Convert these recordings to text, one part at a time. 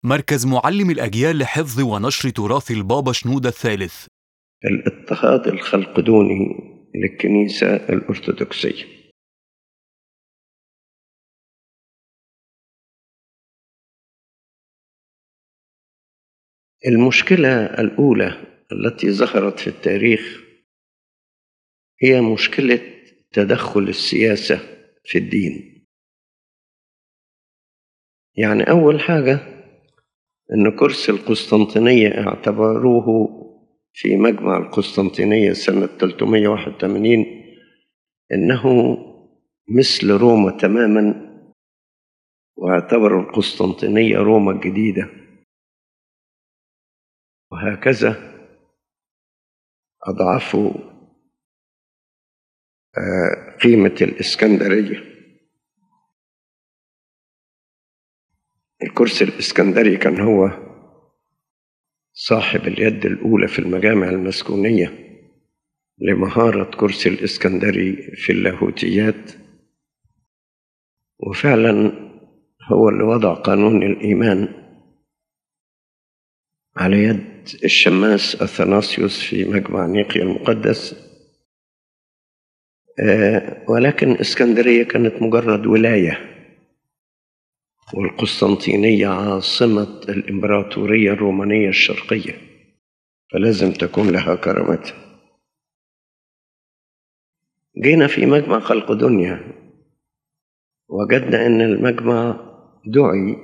مركز معلم الأجيال لحفظ ونشر تراث البابا شنودة الثالث الاضطهاد الخلقدوني للكنيسة الأرثوذكسية المشكلة الأولى التي ظهرت في التاريخ هي مشكلة تدخل السياسة في الدين يعني أول حاجة أن كرسي القسطنطينية اعتبروه في مجمع القسطنطينية سنة 381 إنه مثل روما تماما واعتبروا القسطنطينية روما الجديدة وهكذا أضعفوا قيمة الإسكندرية الكرسي الإسكندري كان هو صاحب اليد الأولى في المجامع المسكونية لمهارة كرسي الإسكندري في اللاهوتيات وفعلا هو اللي وضع قانون الإيمان على يد الشماس أثناسيوس في مجمع نيقيا المقدس ولكن اسكندرية كانت مجرد ولاية والقسطنطينية عاصمة الإمبراطورية الرومانية الشرقية فلازم تكون لها كرامتها جينا في مجمع خلق دنيا وجدنا أن المجمع دعي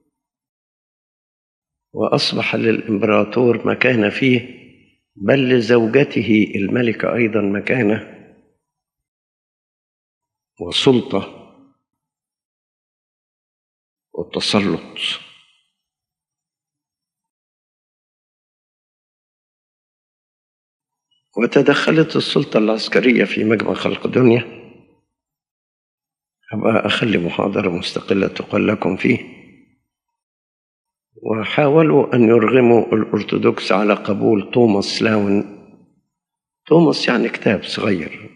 وأصبح للإمبراطور مكانة فيه بل لزوجته الملكة أيضا مكانة وسلطة والتسلط وتدخلت السلطة العسكرية في مجمع خلق دنيا أبقى أخلي محاضرة مستقلة تقال لكم فيه وحاولوا أن يرغموا الأرثوذكس على قبول توماس لاون توماس يعني كتاب صغير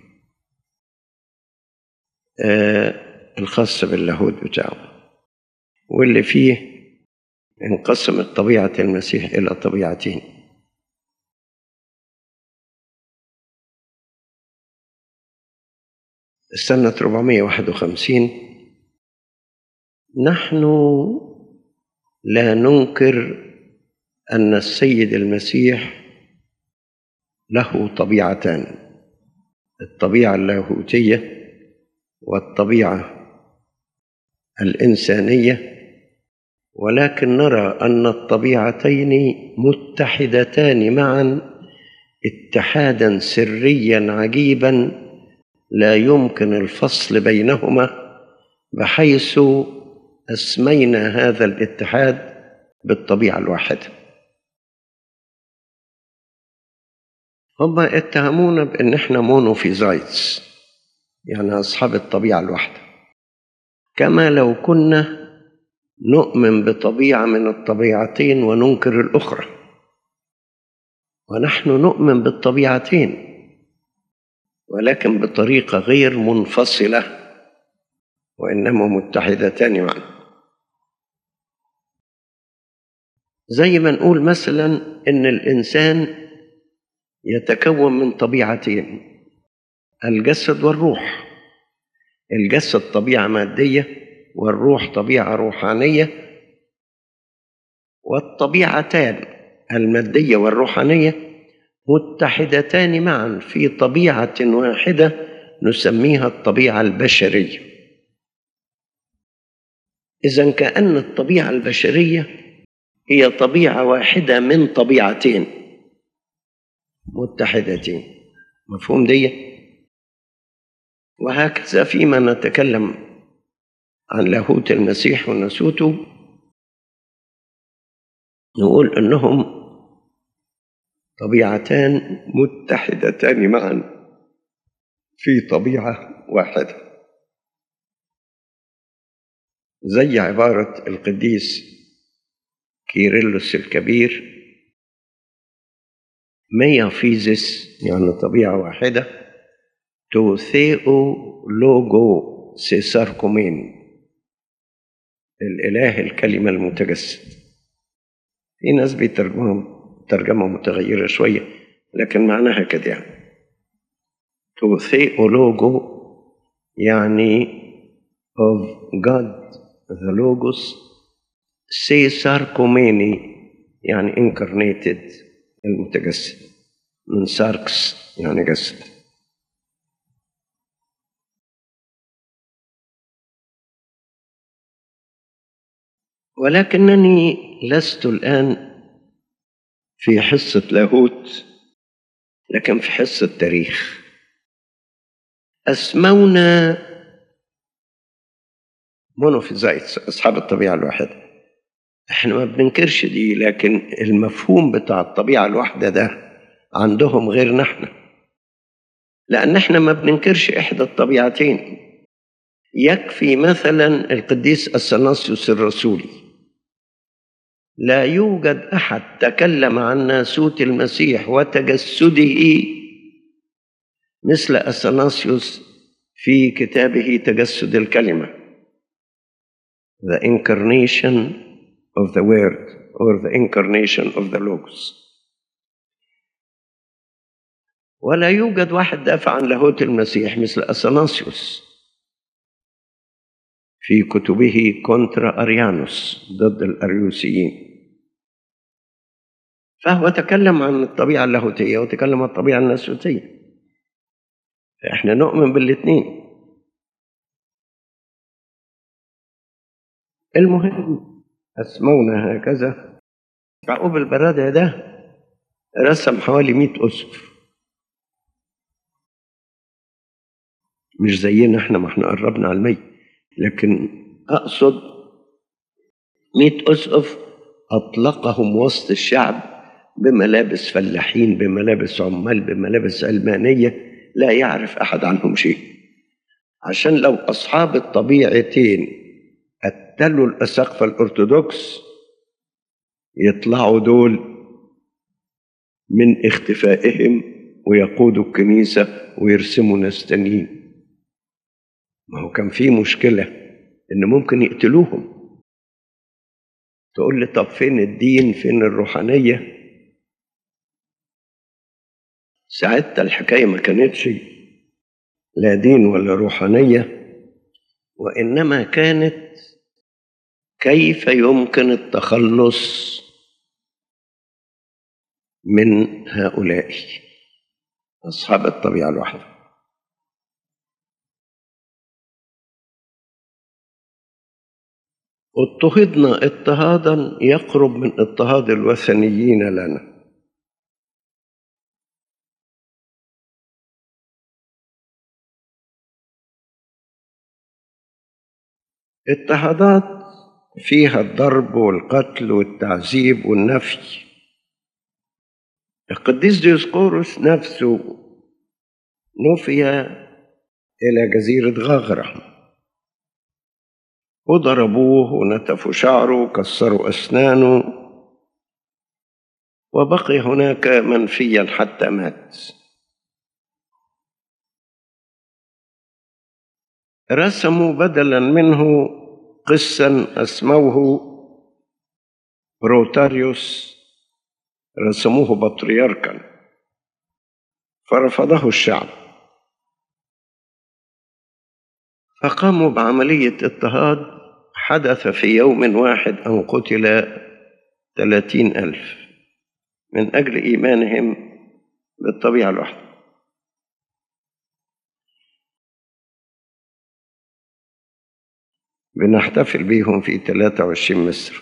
آه الخاص باللاهوت بتاعه واللي فيه انقسمت طبيعة المسيح إلى طبيعتين سنة 451 نحن لا ننكر أن السيد المسيح له طبيعتان الطبيعة اللاهوتية والطبيعة الإنسانية ولكن نرى أن الطبيعتين متحدتان معا اتحادا سريا عجيبا لا يمكن الفصل بينهما بحيث أسمينا هذا الاتحاد بالطبيعة الواحدة هم اتهمونا بأن احنا مونوفيزايتس يعني أصحاب الطبيعة الواحدة كما لو كنا نؤمن بطبيعة من الطبيعتين وننكر الأخرى ونحن نؤمن بالطبيعتين ولكن بطريقة غير منفصلة وإنما متحدتان معا زي ما نقول مثلا إن الإنسان يتكون من طبيعتين الجسد والروح الجسد طبيعة مادية والروح طبيعة روحانية والطبيعتان المادية والروحانية متحدتان معا في طبيعة واحدة نسميها الطبيعة البشرية إذا كأن الطبيعة البشرية هي طبيعة واحدة من طبيعتين متحدتين مفهوم دي وهكذا فيما نتكلم عن لاهوت المسيح ونسوته نقول انهم طبيعتان متحدتان معا في طبيعه واحده زي عباره القديس كيرلس الكبير ميا فيزيس يعني طبيعه واحده توثيئو لوجو سيساركومين الإله الكلمة المتجسد في ناس بيترجموها ترجمة متغيرة شوية لكن معناها كده يعني تو ثيولوجو يعني of God the Logos سيسار كوميني يعني incarnated المتجسد من ساركس يعني جسد ولكنني لست الآن في حصة لاهوت لكن في حصة تاريخ أسمونا مونوفيزايتس أصحاب الطبيعة الواحدة احنا ما بننكرش دي لكن المفهوم بتاع الطبيعة الواحدة ده عندهم غيرنا احنا لأن احنا ما بننكرش إحدى الطبيعتين يكفي مثلا القديس أثناسيوس الرسولي لا يوجد أحد تكلم عن ناسوت المسيح وتجسده مثل أثناسيوس في كتابه تجسد الكلمة The incarnation of the word or the incarnation of the logos ولا يوجد واحد دافع عن لاهوت المسيح مثل أثناسيوس في كتبه كونترا أريانوس ضد الأريوسيين فهو تكلم عن الطبيعة اللاهوتية وتكلم عن الطبيعة الناسوتية فإحنا نؤمن بالاثنين المهم أسمونا هكذا يعقوب البرادع ده رسم حوالي مئة أسقف مش زينا احنا ما احنا قربنا على الميت لكن أقصد مئة أسقف أطلقهم وسط الشعب بملابس فلاحين بملابس عمال بملابس علمانية لا يعرف أحد عنهم شيء عشان لو أصحاب الطبيعتين قتلوا الأساقفة الأرثوذكس يطلعوا دول من اختفائهم ويقودوا الكنيسة ويرسموا ناس تانيين ما هو كان في مشكلة إن ممكن يقتلوهم تقول لي طب فين الدين فين الروحانية ساعتها الحكاية ما كانتش لا دين ولا روحانية وإنما كانت كيف يمكن التخلص من هؤلاء أصحاب الطبيعة الواحدة اضطهدنا اضطهادا يقرب من اضطهاد الوثنيين لنا اضطهادات فيها الضرب والقتل والتعذيب والنفي القديس ديوسقورس نفسه نفي إلى جزيرة غاغرة وضربوه ونتفوا شعره وكسروا أسنانه وبقي هناك منفيا حتى مات رسموا بدلا منه قسا اسموه روتاريوس رسموه بطريركا فرفضه الشعب فقاموا بعملية اضطهاد حدث في يوم واحد أن قتل ثلاثين ألف من أجل إيمانهم بالطبيعة الواحدة بنحتفل بيهم في 23 مصر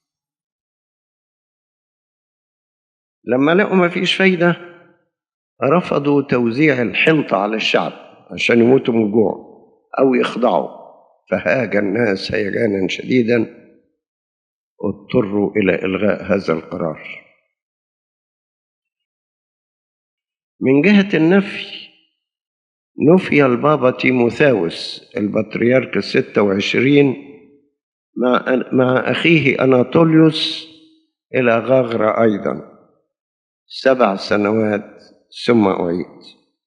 لما لقوا ما فيش فايدة رفضوا توزيع الحنطة على الشعب عشان يموتوا من الجوع أو يخضعوا فهاج الناس هيجانا شديدا اضطروا إلى إلغاء هذا القرار من جهة النفي نفي البابا تيموثاوس البطريرك الستة وعشرين مع, مع أخيه أناطوليوس إلى غاغرة أيضا سبع سنوات ثم أعيد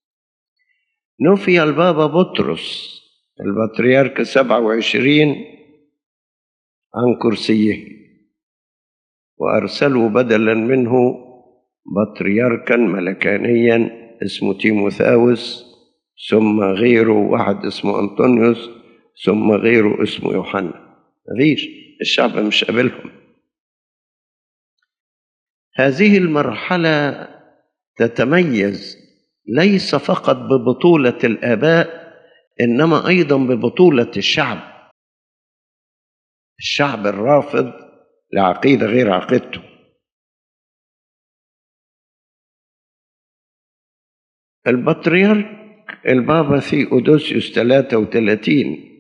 نفي البابا بطرس البطريرك سبعة وعشرين عن كرسيه وأرسلوا بدلا منه بطريركا ملكانيا اسمه تيموثاوس ثم غيره واحد اسمه أنطونيوس ثم غيره اسمه يوحنا مفيش الشعب مش قابلهم هذه المرحلة تتميز ليس فقط ببطولة الآباء إنما أيضا ببطولة الشعب الشعب الرافض لعقيدة غير عقيدته البطريرك البابا ثيودوسيوس 33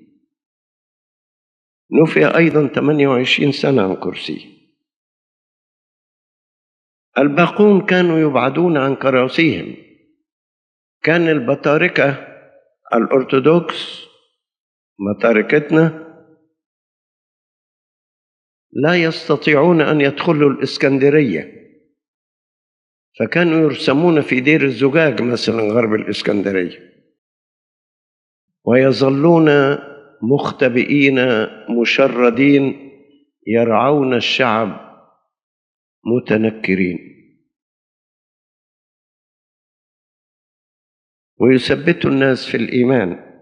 نفي أيضا 28 سنة عن كرسيه الباقون كانوا يبعدون عن كراسيهم كان البطاركة الأرثوذكس بطاركتنا لا يستطيعون أن يدخلوا الإسكندرية فكانوا يرسمون في دير الزجاج مثلا غرب الإسكندرية ويظلون مختبئين مشردين يرعون الشعب متنكرين ويثبتوا الناس في الإيمان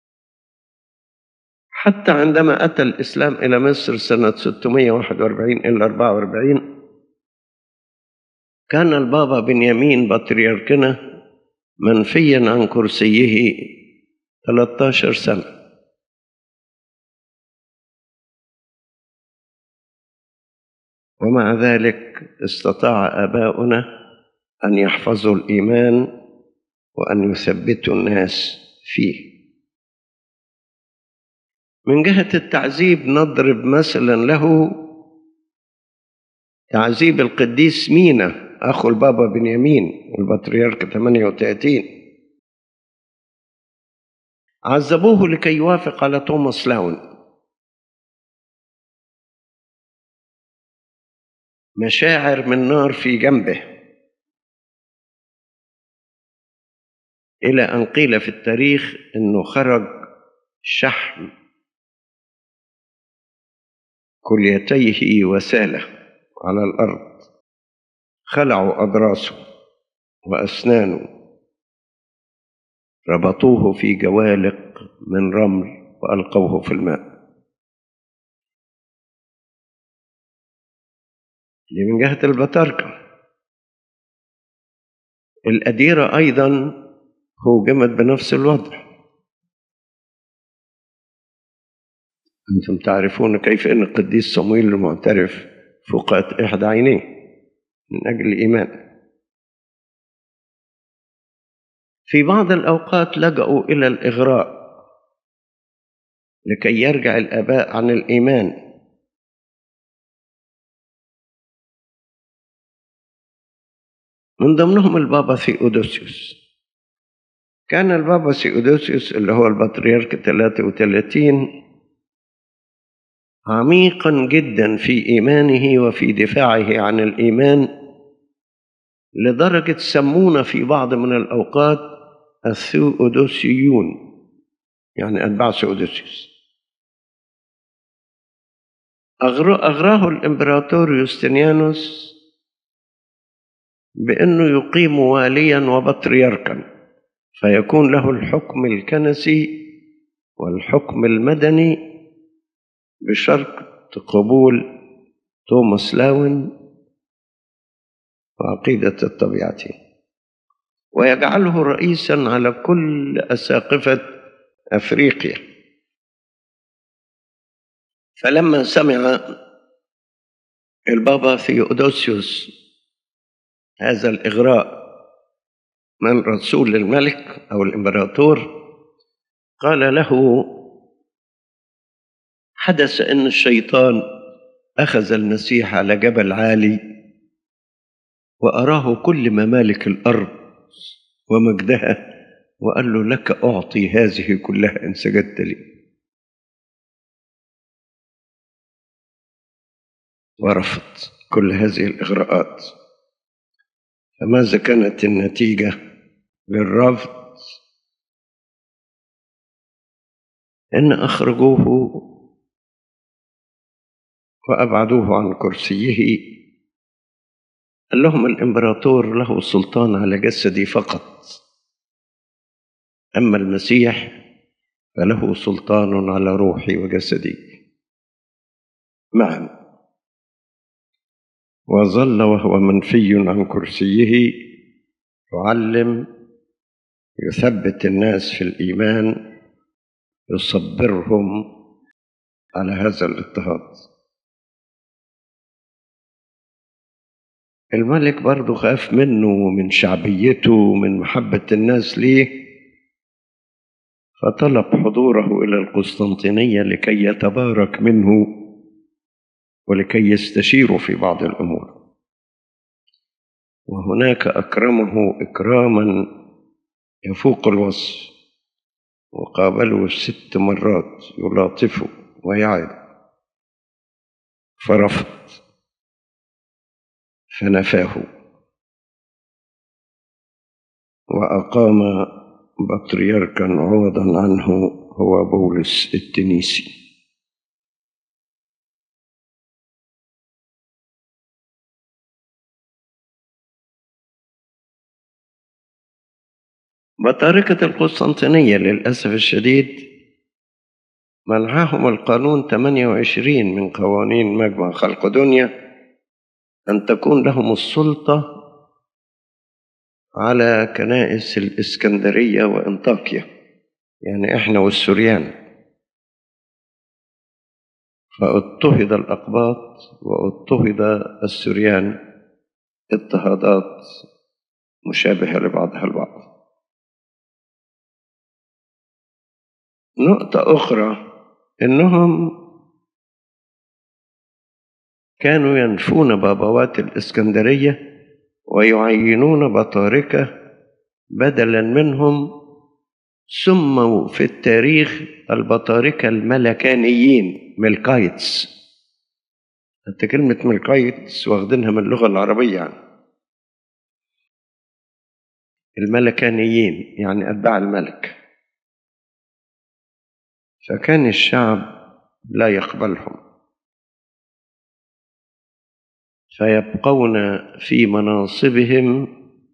حتى عندما أتى الإسلام إلى مصر سنة 641 إلى 44 كان البابا بنيامين بطريركنا منفيا عن كرسيه 13 سنة ومع ذلك استطاع آباؤنا أن يحفظوا الإيمان وأن يثبتوا الناس فيه من جهة التعذيب نضرب مثلا له تعذيب القديس مينا أخو البابا بنيامين البطريرك 38 عذبوه لكي يوافق على توماس لاون مشاعر من نار في جنبه إلى أن قيل في التاريخ أنه خرج شحم كليتيه وساله على الأرض خلعوا أضراسه وأسنانه ربطوه في جوالق من رمل وألقوه في الماء دي من جهة البطاركة الأديرة أيضا هوجمت بنفس الوضع أنتم تعرفون كيف أن القديس صمويل المعترف فقأت إحدى عينيه من أجل الإيمان في بعض الأوقات لجأوا إلى الإغراء لكي يرجع الآباء عن الإيمان من ضمنهم البابا ثيودوسيوس كان البابا ثيودوسيوس اللي هو البطريرك 33 عميقا جدا في إيمانه وفي دفاعه عن الإيمان لدرجة سمونا في بعض من الأوقات الثيودوسيون يعني أتباع ثيودوسيوس أغراه الإمبراطور يوستنيانوس بأنه يقيم واليا وبطريركا فيكون له الحكم الكنسي والحكم المدني بشرط قبول توماس لاون وعقيدة الطبيعتين ويجعله رئيسا على كل أساقفة أفريقيا فلما سمع البابا ثيودوسيوس هذا الإغراء من رسول الملك أو الإمبراطور قال له حدث أن الشيطان أخذ المسيح على جبل عالي وأراه كل ممالك الأرض ومجدها وقال له لك أعطي هذه كلها إن سجدت لي ورفض كل هذه الإغراءات فماذا كانت النتيجة للرفض إن أخرجوه وأبعدوه عن كرسيه قال لهم الإمبراطور له سلطان على جسدي فقط أما المسيح فله سلطان على روحي وجسدي معا وظل وهو منفي عن كرسيه يعلم يثبت الناس في الإيمان يصبرهم على هذا الاضطهاد الملك برضه خاف منه ومن شعبيته ومن محبة الناس ليه فطلب حضوره إلى القسطنطينية لكي يتبارك منه ولكي يستشيره في بعض الأمور وهناك أكرمه إكراما يفوق الوصف وقابله ست مرات يلاطفه ويعد فرفض فنفاه وأقام بطريركا عوضا عنه هو بولس التنيسي بطاركة القسطنطينية للأسف الشديد منعهم القانون 28 من قوانين مجمع خلق دنيا أن تكون لهم السلطة على كنائس الإسكندرية وإنطاكيا يعني إحنا والسوريان فاضطهد الأقباط واضطهد السوريان اضطهادات مشابهة لبعضها البعض نقطة أخرى إنهم كانوا ينفون بابوات الإسكندرية ويعينون بطاركة بدلا منهم سموا في التاريخ البطاركة الملكانيين ملكايتس حتى كلمة ملكايتس واخدينها من اللغة العربية يعني الملكانيين يعني أتباع الملك فكان الشعب لا يقبلهم فيبقون في مناصبهم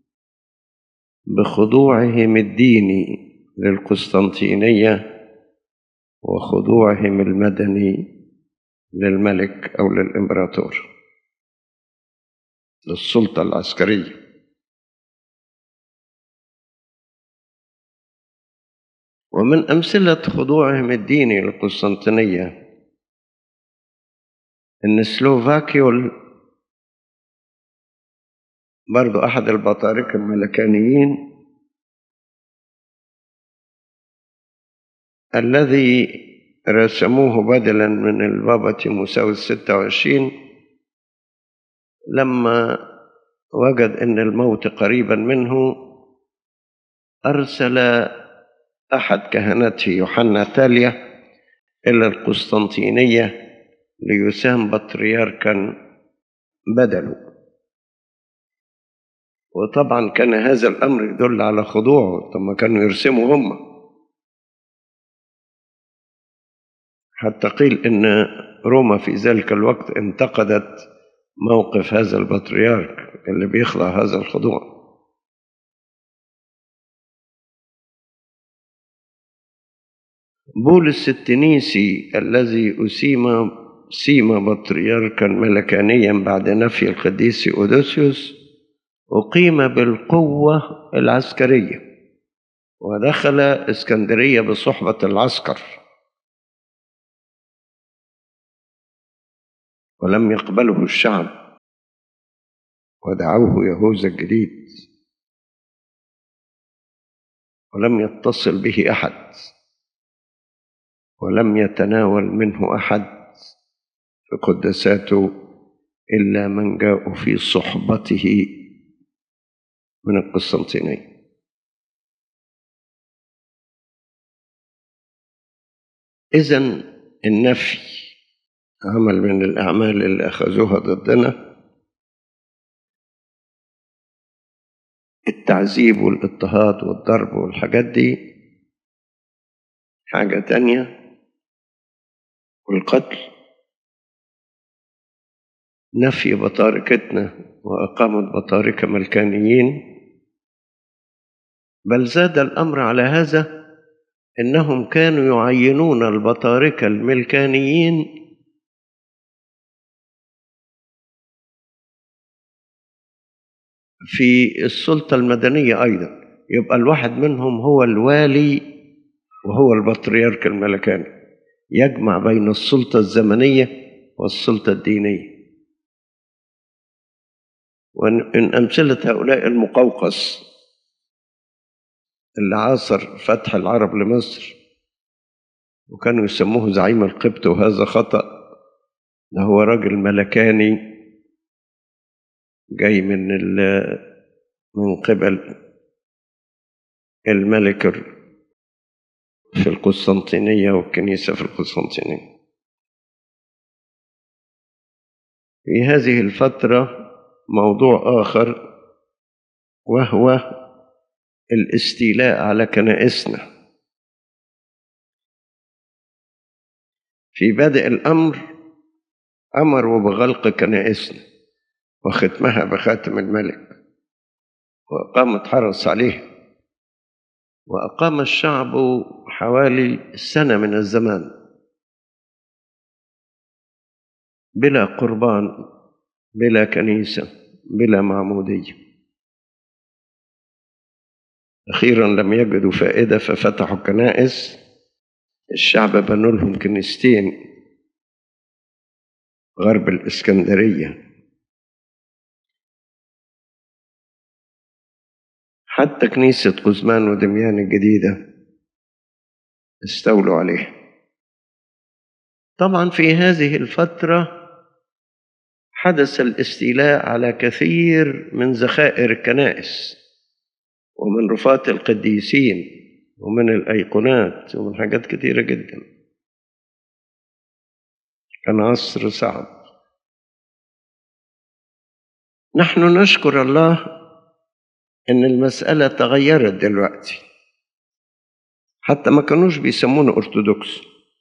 بخضوعهم الديني للقسطنطينية وخضوعهم المدني للملك أو للإمبراطور للسلطة العسكرية ومن أمثلة خضوعهم الديني للقسطنطينية إن سلوفاكيول برضو أحد البطاركة الملكانيين الذي رسموه بدلا من البابا تيموساوس الستة وعشرين لما وجد أن الموت قريبا منه أرسل أحد كهنته يوحنا تاليا إلى القسطنطينية ليسام بطريركا بدله وطبعا كان هذا الأمر يدل على خضوعه ثم كانوا يرسموا هم حتى قيل إن روما في ذلك الوقت انتقدت موقف هذا البطريرك اللي بيخضع هذا الخضوع بولس التنيسي الذي أسيم سيم بطريركا ملكانيا بعد نفي القديس أودوسيوس أقيم بالقوة العسكرية ودخل اسكندرية بصحبة العسكر ولم يقبله الشعب ودعوه يهوذا الجديد ولم يتصل به أحد ولم يتناول منه أحد في قدساته إلا من جاءوا في صحبته من القسطنطينية إذا النفي عمل من الأعمال اللي أخذوها ضدنا التعذيب والاضطهاد والضرب والحاجات دي حاجة تانية والقتل نفي بطاركتنا وأقامت بطاركة ملكانيين بل زاد الأمر على هذا إنهم كانوا يعينون البطاركة الملكانيين في السلطة المدنية أيضا يبقى الواحد منهم هو الوالي وهو البطريرك الملكاني يجمع بين السلطة الزمنية والسلطة الدينية وإن أمثلة هؤلاء المقوقس اللي عاصر فتح العرب لمصر وكانوا يسموه زعيم القبط وهذا خطأ ده هو راجل ملكاني جاي من من قبل الملك في القسطنطينية والكنيسة في القسطنطينية في هذه الفترة موضوع آخر وهو الاستيلاء على كنائسنا في بدء الأمر أمروا بغلق كنائسنا وختمها بخاتم الملك وأقامت حرس عليه وأقام الشعب حوالي سنة من الزمان بلا قربان بلا كنيسة بلا معمودية أخيرا لم يجدوا فائدة ففتحوا كنائس الشعب بنوا لهم كنيستين غرب الإسكندرية حتى كنيسة قزمان ودميان الجديدة استولوا عليها طبعا في هذه الفترة حدث الاستيلاء على كثير من ذخائر الكنائس ومن رفات القديسين ومن الأيقونات ومن حاجات كثيرة جدا كان عصر صعب نحن نشكر الله ان المسألة تغيرت دلوقتي حتى ما كانوش بيسمونا أرثوذكس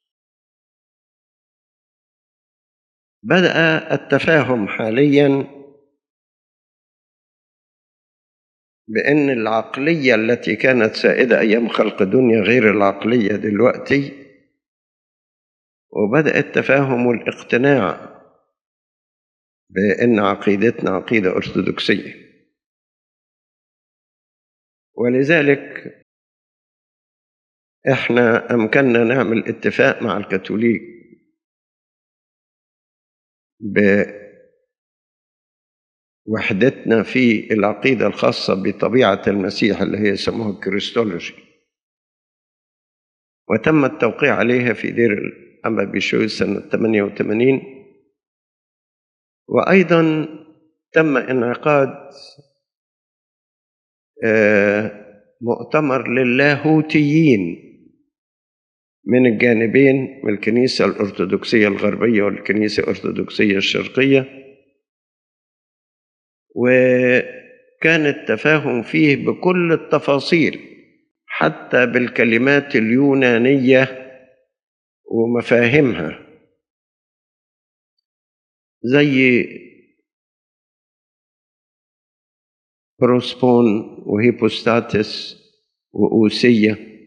بدأ التفاهم حاليا بأن العقلية التي كانت سائدة أيام خلق الدنيا غير العقلية دلوقتي وبدأ التفاهم والاقتناع بأن عقيدتنا عقيدة أرثوذكسية ولذلك احنا امكننا نعمل اتفاق مع الكاثوليك بوحدتنا في العقيدة الخاصة بطبيعة المسيح اللي هي يسموها الكريستولوجي وتم التوقيع عليها في دير الأنبا بيشوي سنة 88 وأيضا تم انعقاد مؤتمر للاهوتيين من الجانبين من الكنيسة الأرثوذكسية الغربية والكنيسة الأرثوذكسية الشرقية وكان التفاهم فيه بكل التفاصيل حتى بالكلمات اليونانية ومفاهيمها زي بروسبون وهيبوستاتس وأوسية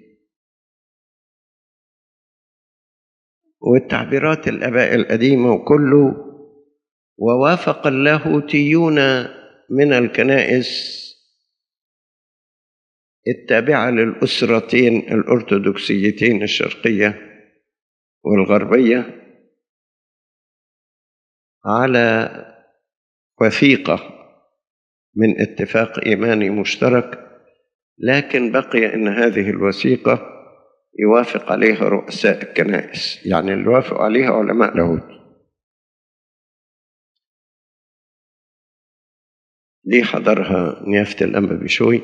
والتعبيرات الآباء القديمة وكله ووافق اللاهوتيون من الكنائس التابعة للأسرتين الأرثوذكسيتين الشرقية والغربية على وثيقة من اتفاق إيماني مشترك لكن بقي أن هذه الوثيقة يوافق عليها رؤساء الكنائس يعني اللي وافقوا عليها علماء لاهوت دي حضرها نيافة الأنبا بشوي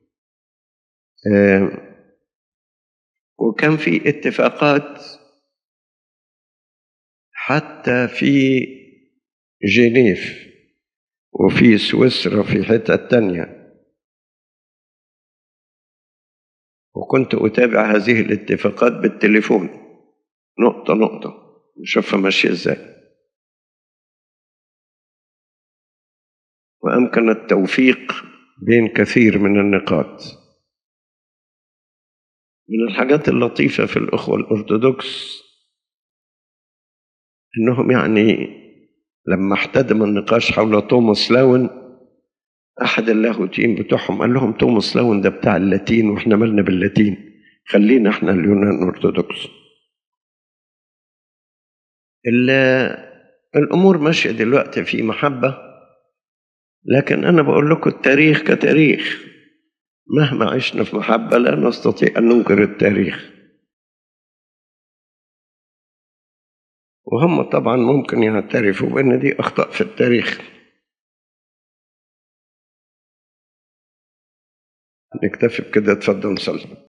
آه وكان في اتفاقات حتى في جنيف وفي سويسرا في حتة تانية وكنت أتابع هذه الاتفاقات بالتليفون نقطة نقطة نشوفها ماشية ازاي وأمكن التوفيق بين كثير من النقاط من الحاجات اللطيفة في الأخوة الأرثوذكس إنهم يعني لما احتدم النقاش حول توماس لاون أحد اللاهوتيين بتوعهم قال لهم توماس لاون ده بتاع اللاتين وإحنا مالنا باللاتين خلينا إحنا اليونان أرثوذكس الأمور ماشية دلوقتي في محبة لكن أنا بقول لكم التاريخ كتاريخ مهما عشنا في محبة لا نستطيع أن ننكر التاريخ وهم طبعا ممكن يعترفوا بأن دي أخطاء في التاريخ نكتفي بكده اتفضل نصلي